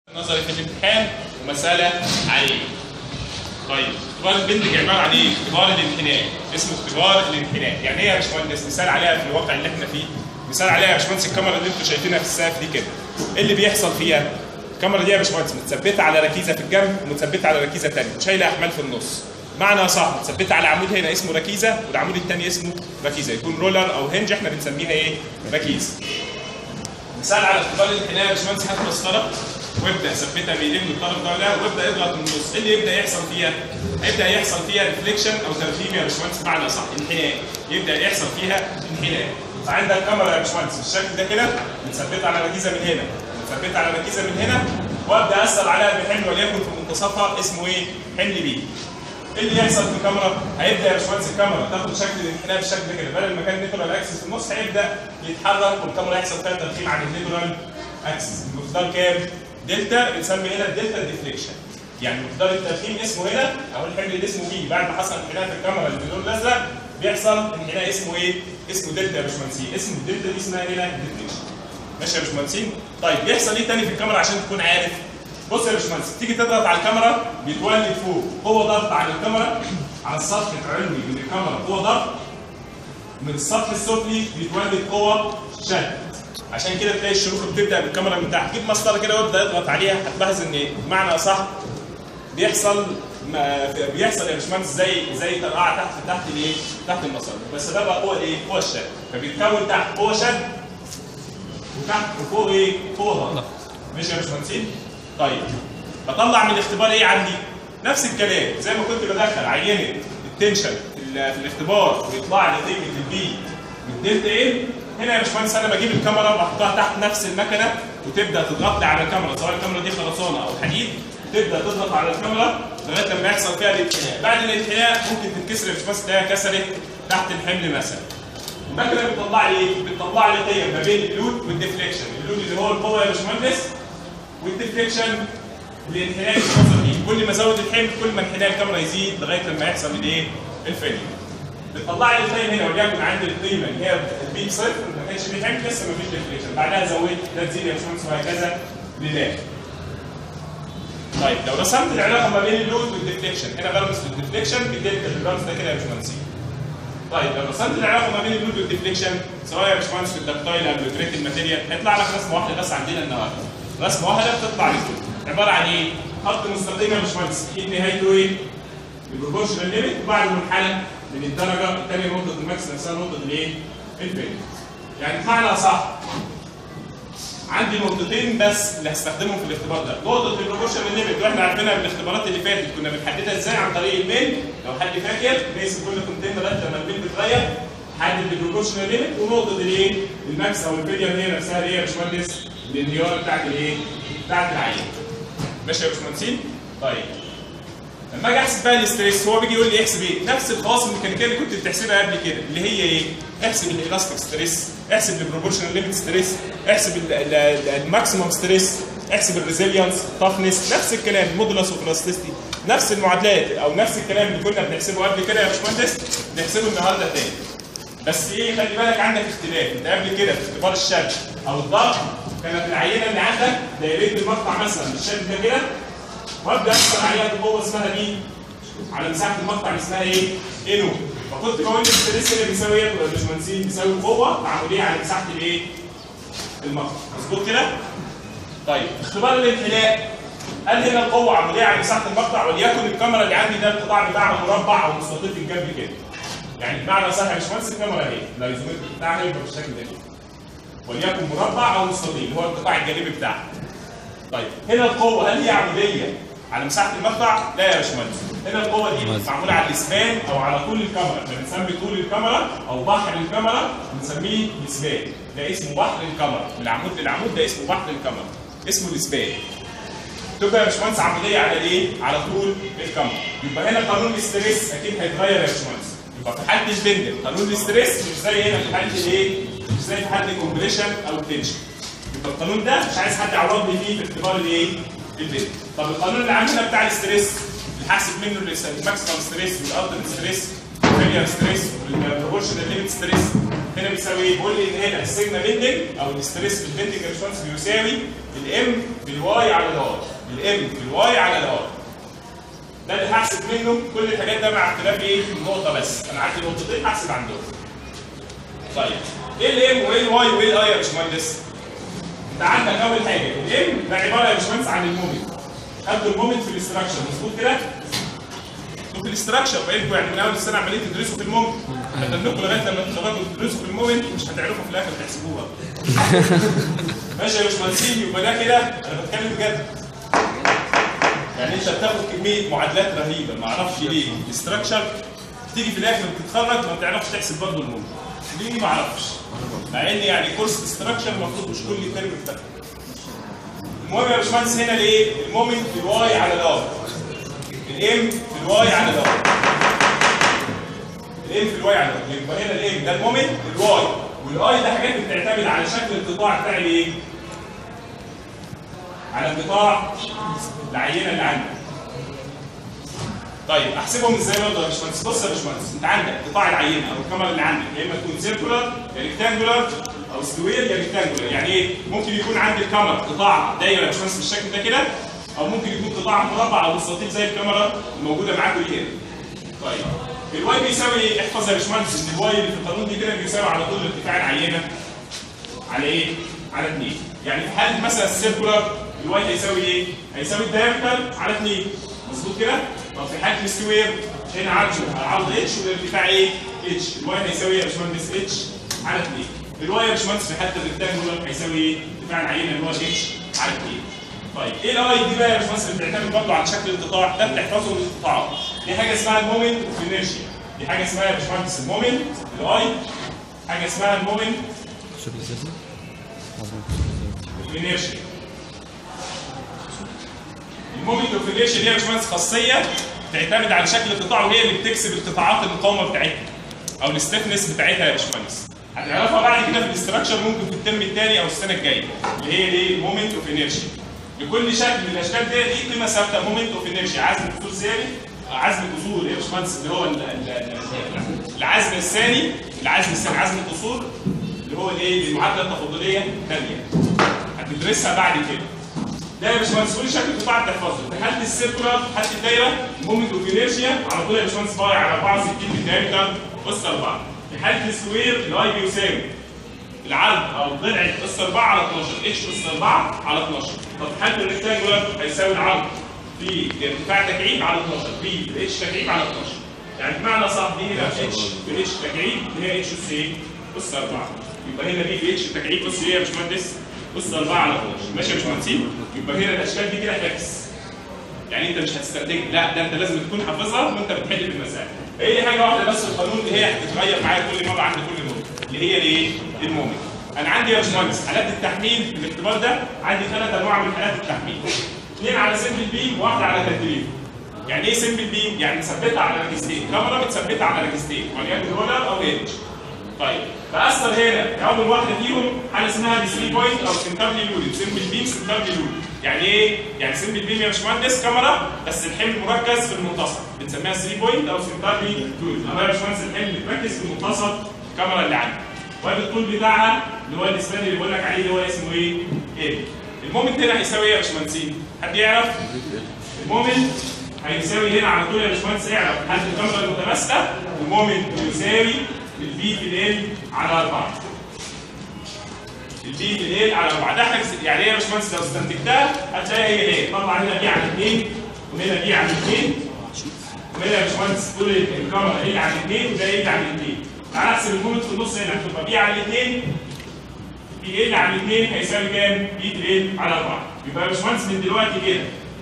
نظري في الامتحان ومسألة عليه. طيب اختبار البنتج عبارة عن ايه؟ اختبار الانحناء، اسمه اختبار الانحناء، يعني ايه يا باشمهندس؟ مثال عليها في الواقع اللي احنا فيه، مثال عليها يا باشمهندس الكاميرا اللي انتوا شايفينها في السقف دي كده. ايه اللي بيحصل فيها؟ الكاميرا دي يا باشمهندس متثبتة على ركيزة في الجنب ومتثبتة على ركيزة ثانية، وشايلة أحمال في النص. معنى صح متثبتة على عمود هنا اسمه ركيزة والعمود الثاني اسمه ركيزة، يكون رولر أو هنج احنا بنسميها ايه؟ ركيزة. مثال على اختبار الانحناء يا باشمهندس هات مسطره وابدا ثبتها بايدين من الطرف ده ولا وابدا اضغط من النص، ايه اللي يبدا يحصل فيها؟ هيبدا يحصل فيها ريفليكشن او ترخيم يا باشمهندس بمعنى صح انحناء، يبدا يحصل فيها انحناء. فعندك كاميرا يا باشمهندس بالشكل ده كده متثبته على ركيزه من هنا، متثبته على ركيزه من هنا وابدا اثر عليها بحمل وليكن في منتصفها اسمه ايه؟ حمل بي. ايه اللي يحصل في الكاميرا؟ هيبدا يا باشمهندس الكاميرا تاخد شكل الانحناء بالشكل ده كده، بدل ما كان نيترال اكسس في النص هيبدا يتحرك والكاميرا يحصل فيها ترخيم عن النيترال اكسس، المقدار كام؟ دلتا بنسمي هنا الدلتا ديفليكشن. يعني مقدار الترخيم اسمه هنا او الحمل اللي اسمه بي، بعد ما حصل انحناء في الكاميرا اللي باللون الازرق بيحصل انحناء اسمه ايه؟ اسمه دلتا يا باشمهندسين، اسم الدلتا دي اسمها هنا ديفليكشن. ماشي يا باشمهندسين؟ طيب بيحصل ايه تاني في الكاميرا عشان تكون عارف؟ بص يا باشمهندس تيجي تضغط على الكاميرا بيتولد فوق هو ضغط على الكاميرا على السطح العلوي من الكاميرا هو ضغط من السطح السفلي بيتولد قوه شد عشان كده تلاقي الشروخ بتبدا بالكاميرا من تحت جيب مسطره كده وابدا اضغط عليها هتلاحظ ان بمعنى اصح بيحصل ما بيحصل يا باشمهندس زي زي ترقعه تحت تحت الايه؟ تحت المسطره بس ده بقى قوه ايه؟ قوه الشد فبيتكون تحت قوه شد وتحت وفوق ايه؟ قوه ضغط ماشي يا باشمهندسين؟ طيب بطلع من الاختبار ايه عندي؟ نفس الكلام زي ما كنت بدخل عينه التنشن في الاختبار ويطلع لي قيمه البي من دلتا ايه هنا يا باشمهندس انا بجيب الكاميرا بحطها تحت نفس المكنه وتبدا تضغط لي على الكاميرا سواء الكاميرا دي خرسانه او حديد تبدا تضغط على الكاميرا لغايه لما يحصل فيها الانحناء بعد الانحناء ممكن تتكسر يا باشمهندس تلاقيها كسرت تحت الحمل مثلا المكنه بتطلع لي ايه؟ بتطلع لي قيم ما بين اللود والديفليكشن اللود اللي هو القوه يا باشمهندس والديفليكشن الانحناء اللي بيه كل ما ازود الحمل كل ما انحناء الكاميرا يزيد لغايه لما يحصل الايه؟ الفيلم بتطلع لي القيم هنا وليكن عندي القيمه اللي هي البي صفر ما كانش فيه حمل لسه ما فيش ديفليكشن بعدها زودت ده تزيد يا باشمهندس وهكذا لله طيب لو رسمت العلاقه ما بين اللود والديفليكشن هنا برمز الديفليكشن بالدلتا الرمز ده كده يا باشمهندسين طيب لو رسمت العلاقه ما بين اللود والديفليكشن سواء يا باشمهندس في الدكتايل او الجريت الماتيريال هيطلع لك رسمه واحده بس عندنا النهارده رسمه واحده بتطلع لفوق عباره عن ايه؟ خط مستقيم يا باشمهندس اكيد نهايته ايه؟ البروبورشنال ليميت وبعد منحنى من الدرجه الثانيه نقطه الماكس نفسها نقطه الايه؟ الفيلم. يعني بمعنى صح عندي نقطتين بس اللي هستخدمهم في الاختبار ده، نقطة البروبورشنال ليميت واحنا عارفينها بالاختبارات اللي فاتت كنا بنحددها ازاي عن طريق الميل لو حد فاكر نقسم كل كونتينر لغايه لما الميل بتغير حدد البروبورشنال ليميت ونقطة الايه؟ الماكس او الفيديو هي نفسها اللي هي يا باشمهندس الانهيار بتاعت الايه؟ بتاعت العين. ماشي يا باشمهندسين؟ طيب لما اجي احسب بقى الاستريس هو بيجي يقول لي احسب ايه؟ نفس الخواص الميكانيكيه اللي كنت بتحسبها قبل كده اللي هي ايه؟ احسب الالاستيك ستريس، احسب البروبورشنال ليميت ستريس، احسب الماكسيمم ستريس، احسب الريزيلينس، تافنس، نفس الكلام مودولس وفلاستيستي، نفس المعادلات او نفس الكلام اللي كنا بنحسبه قبل كده يا باشمهندس نحسبه النهارده تاني. بس ايه خلي بالك عندك اختلاف، انت قبل كده في اختبار الشد او الضغط كانت العينه اللي عندك دايرين المقطع مثلا بالشكل ده كده وابدا احصل عليها بقوه اسمها مين؟ على مساحه المقطع اللي اسمها ايه؟ انو فكنت بقول الستريس اللي بيساوي ايه يا باشمهندسين؟ بيساوي قوه عموديه على مساحه الايه؟ المقطع مظبوط كده؟ طيب اختبار الانحناء قال هنا القوه عموديه على مساحه المقطع وليكن الكاميرا اللي عندي ده القطاع بتاعها مربع او مستطيل في الجنب كده يعني بمعنى صح يا باشمهندس الكاميرا اهي الايزومتر بتاعها يبقى بالشكل ده كده وليكن مربع او مستطيل هو القطاع الجانبي بتاعها. طيب هنا القوه هل هي عموديه على مساحه المقطع؟ لا يا باشمهندس. هنا القوه دي معموله على الاسبان او على طول الكاميرا، احنا بنسمي طول الكاميرا او بحر الكاميرا بنسميه الاسبان. ده اسمه بحر الكاميرا، من العمود للعمود ده اسمه بحر الكاميرا. اسمه الاسبان. تبقى يا باشمهندس عموديه على ايه؟ على طول الكاميرا. يبقى هنا قانون الاستريس اكيد هيتغير يا باشمهندس. يبقى في حاله البندل قانون الاستريس مش زي هنا في حاله الايه؟ مش زي في حاله الكومبريشن او التنشن. يبقى القانون ده مش عايز حد يعوضني فيه في اختبار الايه؟ البندل. طب القانون اللي عندنا بتاع الاستريس اللي حاسب منه الماكسيمم ستريس والالتيميت ستريس والفيلير ستريس والبروبورشنال ليميت ستريس هنا بيساوي ايه؟ بيقول لي ان هنا السيجما بيندنج او الاستريس في البيندنج ريسبونس بيساوي الام في الواي على الار الام في الواي على الار ده اللي هحسب منه كل الحاجات ده مع اختلاف ايه؟ نقطه بس انا عندي نقطتين هحسب عندهم طيب ايه الام وايه الواي وايه الاي يا باشمهندس؟ انت عندك اول حاجه الام ده عباره يا باشمهندس عن المومنت خدوا المومنت في الاستراكشر مظبوط كده؟ في الاستراكشر بقيتوا يعني من اول السنه عمالين تدرسوا في المومنت هتنكم لغايه لما تتخرجوا تدرسوا في المومنت مش هتعرفوا في الاخر تحسبوها ماشي يا باشمهندسين يبقى ده كده انا بتكلم بجد يعني انت بتاخد كميه معادلات رهيبه ما اعرفش ليه الاستراكشر تيجي في الاخر بتتخرج ما بتعرفش تحسب برضه المومنت ليه ما اعرفش مع ان يعني كورس استراكشر المفروض مش كل ترم بتاخده المهم يا باشمهندس هنا ليه المومنت في الواي على الار الام في الواي على الار الام في الواي على الار يبقى هنا الام ده المومنت الواي والاي ده حاجات بتعتمد على شكل القطاع بتاع الايه؟ على القطاع العينه اللي عندك طيب احسبهم ازاي برضه يا باشمهندس بص يا باشمهندس انت عندك قطاع العينه او الكاميرا اللي عندك يا اما تكون سيركولار يا ريكتانجولار او سكوير يا ريكتانجولار يعني ايه ممكن يكون عندي الكاميرا قطاع دايره يا باشمهندس بالشكل ده كده او ممكن يكون قطاع مربع او مستطيل زي الكاميرا الموجوده معاكم دي هنا طيب الواي بيساوي ايه احفظ يا باشمهندس ان الواي اللي في القانون دي كده بيساوي على طول ارتفاع العينه على ايه على 2 يعني في حاله مثلا السيركولار الواي هيساوي ايه هيساوي الدايركتر على 2 مظبوط كده طب في حاله السكوير هنا عرض عرض اتش والارتفاع ايه اتش الواي هيساوي يا باشمهندس اتش على 2 الواي يا باشمهندس في حاله الريكتانجولار هيساوي ايه ارتفاع العينه اللي هو اتش على 2 طيب ايه الاي دي بقى يا باشمهندس اللي بتعتمد برضه على شكل القطاع ده بتحفظه من القطاعات دي حاجه اسمها المومنت اوف انيرشيا دي حاجه اسمها يا باشمهندس المومنت الاي حاجه اسمها المومنت اوف انيرشيا المومنت اوف انيرشيا دي يا باشمهندس خاصيه تعتمد على شكل القطاع وهي اللي بتكسب القطاعات المقاومه بتاعتها او الستيفنس بتاعتها يا باشمهندس هتعرفها بعد كده في الاستراكشر ممكن في الترم الثاني او السنه الجايه اللي هي ايه المومنت اوف انيرشيا لكل شكل من الاشكال دي ليه قيمه ثابته مومنت اوف انيرشيا عزم الجذور ثابت عزم الجذور يا باشمهندس اللي هو ال- ال- ال- العزم الثاني العزم الثاني عزم القصور اللي هو الايه المعادله التفاضليه الثانيه هتدرسها بعد كده ده يا باشمهندس كل شكل قطاع تحفظه في حاله السيركولار في حاله الدايره مومنت اوف انيرشيا على طول يا باشمهندس باي على 64 في الدايركتر اس 4 في حاله السكوير الاي بيساوي العرض او الضلع اس 4 على 12 اتش اس 4 على 12 طب في حاله الريكتانجولار هيساوي العرض في ارتفاع تكعيب على 12 في اتش تكعيب على 12 يعني بمعنى صح دي هنا اتش في اتش تكعيب اللي هي اتش اس ايه؟ اس 4 يبقى هنا دي في اتش تكعيب اس ايه يا باشمهندس؟ اس 4 على 12 ماشي يا باشمهندسين؟ يبقى هنا الاشكال دي كده حفظ يعني انت مش هتستخدمها لا ده انت لازم تكون حافظها وانت بتحل في المسائل هي دي حاجه واحده بس القانون اللي هي هتتغير معايا كل مره عند كل نقطه اللي هي الايه؟ المومنت انا عندي يا باشمهندس حالات التحميل في الاختبار ده عندي ثلاث انواع من حالات التحميل اثنين على سمبل بيم وواحده على كانتليفر يعني ايه سمبل بيم؟ يعني مثبتها على ركستين كاميرا متثبته على ركستين وليكن رولر او هيدج طيب فاثر هنا اول واحده فيهم حاجه اسمها دي 3 بوينت او سنترلي لود سمبل بيم سنترلي لود يعني ايه؟ يعني سمبل بيم يا باشمهندس كاميرا بس الحمل مركز في المنتصف بنسميها 3 بوينت او سنترلي لود اما يا باشمهندس الحمل مركز في منتصف الكاميرا اللي عندي وادي الطول بتاعها اللي هو الاسبان اللي بقول لك عليه اللي هو اسمه ايه؟ ايه المومنت هنا هيساوي ايه يا باشمهندسين؟ حد يعرف؟ المومنت هيساوي هنا على طول يا باشمهندس اعرف حد الكاميرا المتماسكه المومنت يساوي البي في ال على 4 البي في ال على 4 ده حاجه يعني ايه يا باشمهندس لو استنتجتها هتلاقي هي هي طبعا هنا بي على 2 وهنا بي على 2 وهنا يا باشمهندس طول الكاميرا ال على 2 وده ال على 2 تعالى احسب المومنت في النص هنا هتبقى بي على 2 بي ال على 2 هيساوي كام؟ بي في ال على 4 يبقى يا باشمهندس من دلوقتي كده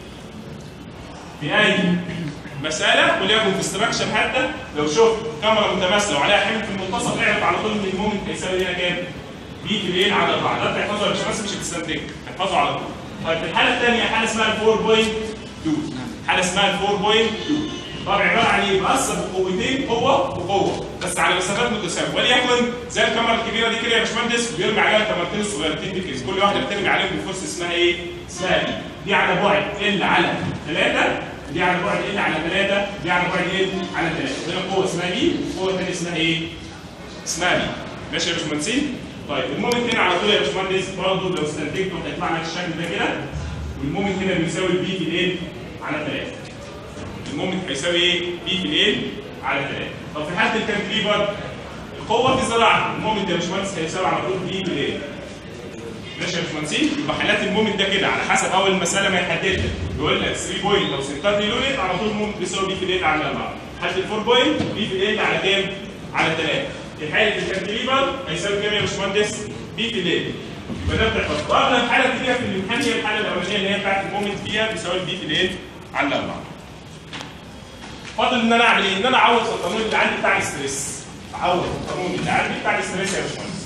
في اي مساله وليكن في استراكشر حتى لو شفت كاميرا متماثله وعليها حمل في المنتصف اعرف على طول ان المومنت هيساوي هنا كام؟ بي في ال على 4 ده بتحفظه يا باشمهندس مش هتستنتجه تحفظه على طول طيب في الحاله الثانيه حاله اسمها 4.2 حاله اسمها 4.2 طبعا عباره عن ايه؟ بأثر بقوتين قوه وقوه بس على مسافات متساويه وليكن زي الكاميرا الكبيره دي كده يا باشمهندس بيرمي عليها الكاميرتين الصغيرتين دي كده كل واحده بترمي عليهم بفرصه اسمها ايه؟ اسمها دي دي على بعد ال على 3 دي على بعد ال على 3 دي على بعد ال على 3 هنا قوه اسمها بي وقوه ثانيه اسمها ايه؟ اسمها بي ماشي يا باشمهندسين طيب المومنت هنا على طول يا باشمهندس برضه لو استنتجته هيطلع لك الشكل ده كده والمومنت هنا بيساوي البي في الايه على 3 المومنت هيساوي ايه بي في الايه على 3 طب في حاله الكانتليفر القوه في ذراع المومنت يا باشمهندس هيساوي على طول بي في الايه ماشي يا باشمهندسين يبقى حالات المومنت ده كده على حسب اول المساله ما يحدد لك يقول لك 3 بوينت لو سنتات يونت على طول المومنت بيساوي بي في الايه على 4 حاله ال 4 بوينت بي في الايه على كام؟ على 3 في حاله الكانتليفر هيساوي كام يا باشمهندس؟ بي في الايه يبقى ده بتحفظ واغلب حاله تيجي في الامتحان هي الحاله الاولانيه اللي هي بتاعت المومنت فيها بيساوي بي في الايه على 4 فاضل ان انا اعمل ايه؟ ان انا اعوض في القانون اللي عندي بتاع الاستريس اعوض في القانون اللي عندي بتاع الاستريس يا باشمهندس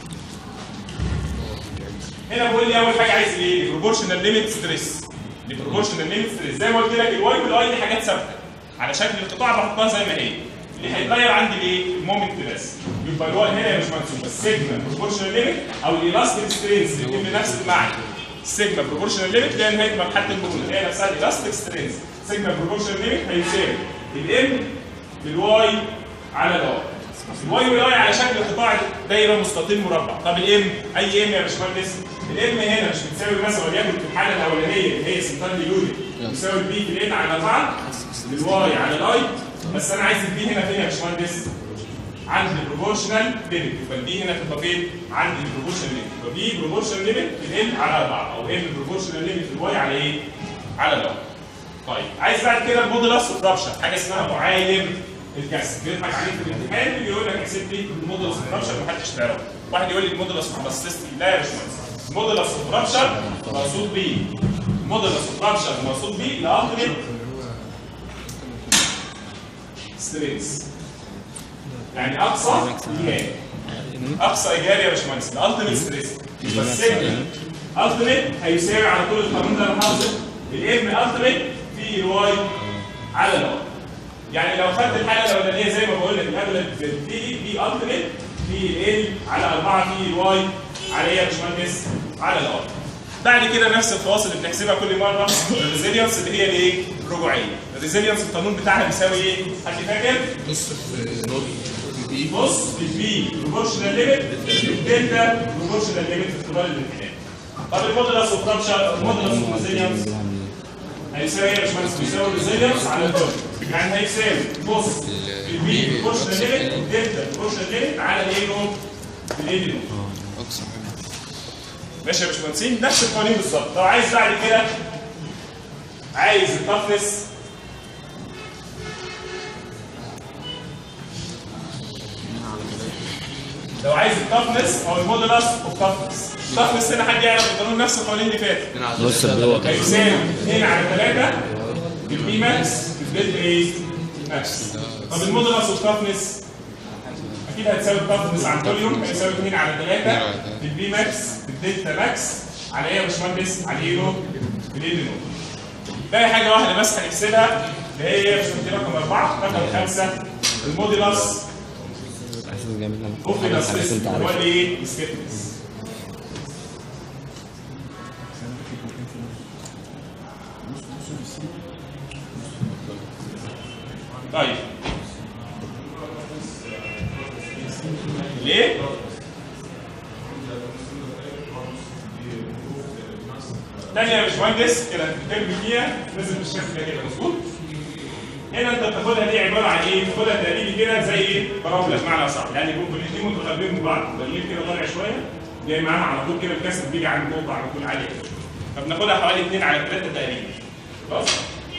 هنا بيقول لي اول حاجه عايز ايه؟ البروبورشنال ليميت ستريس البروبورشنال ليميت ستريس زي ما قلت لك الواي والاي دي حاجات ثابته على شكل القطاع بحطها زي ما هي اللي هيتغير عندي الايه؟ المومنت بس يبقى الواي هنا يا باشمهندس يبقى السيجما بروبورشنال ليميت او الالاستيك سترينز الاثنين بنفس المعنى السيجما بروبورشنال ليميت اللي هي نهايه مرحله المرونه هي نفسها الالاستيك سترينز سيجما بروبورشنال ليميت هيساوي الام في الواي على الواي الواي والاي على شكل قطاع دايره مستطيل مربع طب الام اي ام يا باشمهندس الام هنا مش بتساوي مثلا وليكن في الحاله الاولانيه اللي هي سنتان يونت بتساوي البي في الان على 4 الواي على الاي بس انا عايز البي هنا فين يا باشمهندس؟ عند البروبورشنال ليميت يبقى البي هنا تبقى فين؟ عند البروبورشنال ليميت يبقى بي بروبورشنال ليميت في الان على 4 او ام بروبورشنال ليميت في الواي على ايه؟ على الاي طيب عايز بعد كده المودولس اوف رابشر حاجه اسمها معايير الكسر بيضحك عليك في الامتحان يقول لك احسب لي المودولس اوف رابشر محدش تعرفه واحد يقول لي المودولس اوف بلاستيستي لا يا باشمهندس المودولس اوف رابشر مقصود بيه المودولس اوف رابشر مقصود بيه الالتيميت ستريس يعني اقصى ايجاب اقصى ايجاب يا باشمهندس الالتيميت ستريس بس التيميت هيساوي على طول القانون ده انا حافظه الام التيميت في الواي على الواي يعني لو خدت الحاله الاولانيه زي ما بقول لك الاغلب في دي دي التيميت في ال على 4 في الواي على ايه يا باشمهندس؟ على الواي بعد كده نفس الفواصل اللي بنحسبها كل مره الريزيلينس اللي هي الايه؟ الرجوعيه الريزيلينس القانون بتاعها بيساوي ايه؟ حد فاكر؟ نص في نوت بي نص البي بروبورشنال ليميت الدلتا بروبورشنال ليميت في اختبار الامتحان طب المودولس اوف رابشر المودولس اوف ريزيلينس هيساوي ايه يا باشمهندس؟ بيساوي الريزيلينس على الدول يعني هيساوي نص البي بروبورشنال ليميت الدلتا بروبورشنال ليميت على الايه نوت الايه نوت اقصى حاجه ماشي يا باشمهندسين نفس القوانين بالظبط لو عايز بعد كده عايز التفنس لو عايز التفنس او المودولس اوف تفنس التفنس هنا حد يعرف القانون نفس القوانين اللي فاتت بص اللي هو هيساوي 2 على 3 البي ماكس الدلتا ايه ماكس طب المودولس اوف تفنس اكيد هتساوي التفنس عن كل يوم هيساوي 2 على 3 في البي ماكس في الدلتا ماكس على ايه يا باشمهندس؟ على ايه نو؟ بالايه نو؟ باقي حاجه واحده بس هنحسبها اللي هي مش دي رقم اربعه رقم خمسه المودولس احساس جميل لما اوف تفهم حاجات الاستيس انت هو عارفها الايه؟ الستيفنس طيب ليه؟ تاني يا باشمهندس كده الكلمة فيها نزل بالشكل ده كده مظبوط؟ هنا انت بتاخدها دي عباره عن ايه؟ بتاخدها تقريبي كده زي ايه؟ براوله بمعنى صح، يعني يكون الاثنين متقربين من بعض، بنجيب كده طالع شويه جاي معاها على طول كده الكسر بيجي عند فوق على طول عاليه كده. فبناخدها حوالي 2 على 3 تقريبا. خلاص؟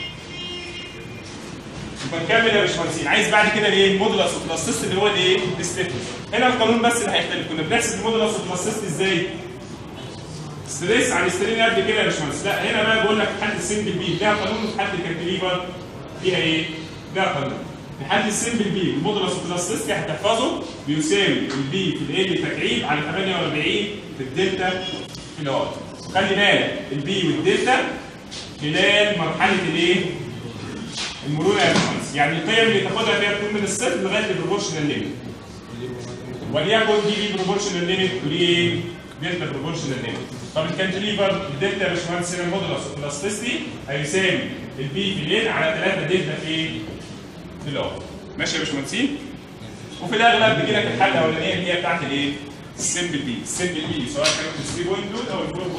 يبقى نكمل يا باشمهندسين، عايز بعد كده الايه؟ مودولس اوف بلاستيست اللي هو الايه؟ الستيفنس. هنا القانون بس اللي هيختلف، كنا بنحسب المودولس اوف بلاستيست ازاي؟ ستريس عن سترين قد كده يا باشمهندس لا هنا بقى بقول لك في حاله السمبل بي ليها قانون وفي حاله الكانتليفر فيها ايه؟ ليها قانون في حاله السمبل بي المودولس اوف بلاستيستي هتحفظه بيساوي البي في ال تكعيب على 48 في الدلتا في الواي خلي بالك البي والدلتا خلال مرحله الايه؟ المرونه يا باشمهندس يعني القيم اللي تاخدها فيها تكون من الصفر لغايه البروبورشنال ليميت وليكن دي بي بروبورشنال ليميت ودي ايه؟ دلتا بروبورشنال ليميت طب الكانتليفر الدلتا يا باشمهندس هنا المودولس بلاستيستي هيساوي البي في لين على 3 دلتا في في الاول ماشي يا باشمهندسين؟ وفي الاغلب بيجي لك الحاله الاولانيه اللي هي بتاعت الايه؟ السمبل بي السمبل بي سواء كانت 3.2 او 4.2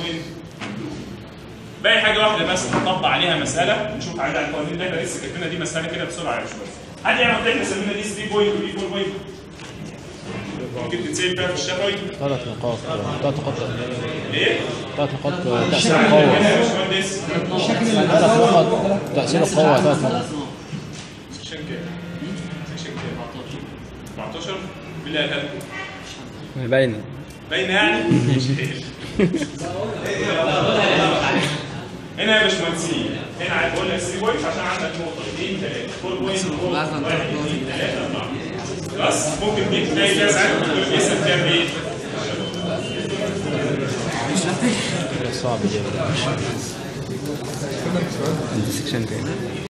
باقي حاجه واحده بس نطبق عليها مساله نشوف عندنا القوانين اللي احنا لسه كاتبينها دي مساله كده بسرعه شويه حد يعرف ليه احنا سمينا دي 3 بوينت ودي 4 بوينت ممكن تتسال فيها في الشفوي ثلاث نقاط ثلاث نقاط ايه؟ ثلاث نقاط تأثير القوة هنا يا باشمهندس ثلاث نقاط تأثير القوة ثلاث نقاط سكشن كام؟ سكشن كام؟ 14 بالله يهديكم باينة باينه يعني؟ هنا يا باشمهندسين هنا عايز بقول لك 3 بوينت عشان عندك نقطه 2 3 4 بوينت 1 2 3 4 خلاص ممكن دي تلاقي فيها ساعات ممكن بيسال فيها بايه؟ صعب دي انت سكشن كام؟